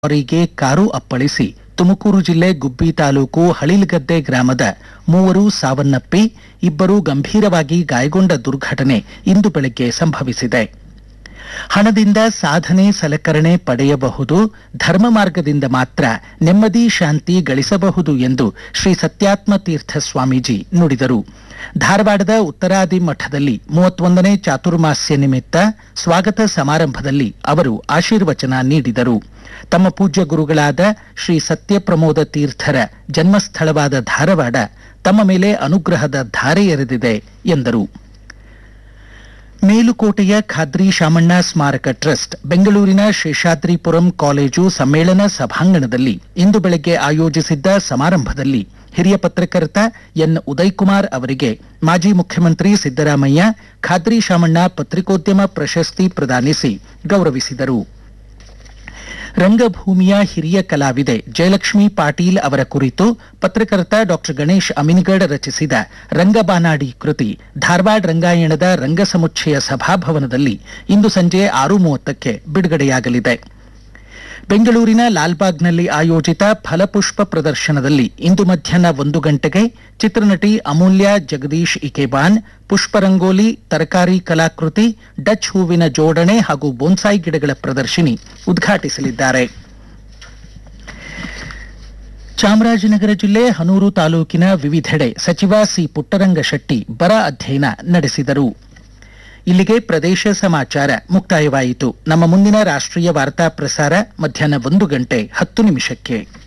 ಅವರಿಗೆ ಕಾರು ಅಪ್ಪಳಿಸಿ ತುಮಕೂರು ಜಿಲ್ಲೆ ಗುಬ್ಬಿ ತಾಲೂಕು ಹಳಿಲ್ಗದ್ದೆ ಗ್ರಾಮದ ಮೂವರು ಸಾವನ್ನಪ್ಪಿ ಇಬ್ಬರು ಗಂಭೀರವಾಗಿ ಗಾಯಗೊಂಡ ದುರ್ಘಟನೆ ಇಂದು ಬೆಳಗ್ಗೆ ಸಂಭವಿಸಿದೆ ಹಣದಿಂದ ಸಾಧನೆ ಸಲಕರಣೆ ಪಡೆಯಬಹುದು ಧರ್ಮ ಮಾರ್ಗದಿಂದ ಮಾತ್ರ ನೆಮ್ಮದಿ ಶಾಂತಿ ಗಳಿಸಬಹುದು ಎಂದು ಶ್ರೀ ಸತ್ಯಾತ್ಮ ತೀರ್ಥ ಸ್ವಾಮೀಜಿ ನುಡಿದರು ಧಾರವಾಡದ ಉತ್ತರಾದಿ ಮಠದಲ್ಲಿ ಮೂವತ್ತೊಂದನೇ ಚಾತುರ್ಮಾಸ್ಯ ನಿಮಿತ್ತ ಸ್ವಾಗತ ಸಮಾರಂಭದಲ್ಲಿ ಅವರು ಆಶೀರ್ವಚನ ನೀಡಿದರು ತಮ್ಮ ಪೂಜ್ಯ ಗುರುಗಳಾದ ಶ್ರೀ ಸತ್ಯಪ್ರಮೋದ ತೀರ್ಥರ ಜನ್ಮಸ್ಥಳವಾದ ಧಾರವಾಡ ತಮ್ಮ ಮೇಲೆ ಅನುಗ್ರಹದ ಧಾರೆ ಎರೆದಿದೆ ಎಂದರು ಮೇಲುಕೋಟೆಯ ಖಾದ್ರಿ ಶಾಮಣ್ಣ ಸ್ಮಾರಕ ಟ್ರಸ್ಟ್ ಬೆಂಗಳೂರಿನ ಶೇಷಾದ್ರಿಪುರಂ ಕಾಲೇಜು ಸಮ್ಮೇಳನ ಸಭಾಂಗಣದಲ್ಲಿ ಇಂದು ಬೆಳಗ್ಗೆ ಆಯೋಜಿಸಿದ್ದ ಸಮಾರಂಭದಲ್ಲಿ ಹಿರಿಯ ಪತ್ರಕರ್ತ ಎನ್ ಉದಯಕುಮಾರ್ ಅವರಿಗೆ ಮಾಜಿ ಮುಖ್ಯಮಂತ್ರಿ ಸಿದ್ದರಾಮಯ್ಯ ಖಾದ್ರಿ ಶಾಮಣ್ಣ ಪತ್ರಿಕೋದ್ಯಮ ಪ್ರಶಸ್ತಿ ಪ್ರದಾನಿಸಿ ಗೌರವಿಸಿದರು ರಂಗಭೂಮಿಯ ಹಿರಿಯ ಕಲಾವಿದೆ ಜಯಲಕ್ಷ್ಮಿ ಪಾಟೀಲ್ ಅವರ ಕುರಿತು ಪತ್ರಕರ್ತ ಡಾಕ್ಟರ್ ಗಣೇಶ್ ಅಮಿನಗಡ್ ರಚಿಸಿದ ರಂಗಬಾನಾಡಿ ಕೃತಿ ಧಾರವಾಡ ರಂಗಾಯಣದ ರಂಗಸಮುಚ್ಚಯ ಸಭಾಭವನದಲ್ಲಿ ಇಂದು ಸಂಜೆ ಆರು ಮೂವತ್ತಕ್ಕೆ ಬಿಡುಗಡೆಯಾಗಲಿದೆ ಬೆಂಗಳೂರಿನ ಲಾಲ್ಬಾಗ್ನಲ್ಲಿ ಆಯೋಜಿತ ಫಲಪುಷ್ಪ ಪ್ರದರ್ಶನದಲ್ಲಿ ಇಂದು ಮಧ್ಯಾಹ್ನ ಒಂದು ಗಂಟೆಗೆ ಚಿತ್ರನಟಿ ಅಮೂಲ್ಯ ಜಗದೀಶ್ ಇಕೆಬಾನ್ ಪುಷ್ಪರಂಗೋಲಿ ತರಕಾರಿ ಕಲಾಕೃತಿ ಡಚ್ ಹೂವಿನ ಜೋಡಣೆ ಹಾಗೂ ಬೋನ್ಸಾಯಿ ಗಿಡಗಳ ಪ್ರದರ್ಶಿನಿ ಉದ್ಘಾಟಿಸಲಿದ್ದಾರೆ ಚಾಮರಾಜನಗರ ಜಿಲ್ಲೆ ಹನೂರು ತಾಲೂಕಿನ ವಿವಿಧೆಡೆ ಸಚಿವ ಸಿ ಪುಟ್ಟರಂಗಶೆಟ್ಟಿ ಬರ ಅಧ್ಯಯನ ನಡೆಸಿದರು ಇಲ್ಲಿಗೆ ಪ್ರದೇಶ ಸಮಾಚಾರ ಮುಕ್ತಾಯವಾಯಿತು ನಮ್ಮ ಮುಂದಿನ ರಾಷ್ಟ್ರೀಯ ವಾರ್ತಾ ಪ್ರಸಾರ ಮಧ್ಯಾಹ್ನ ಒಂದು ಗಂಟೆ ಹತ್ತು ನಿಮಿಷಕ್ಕೆ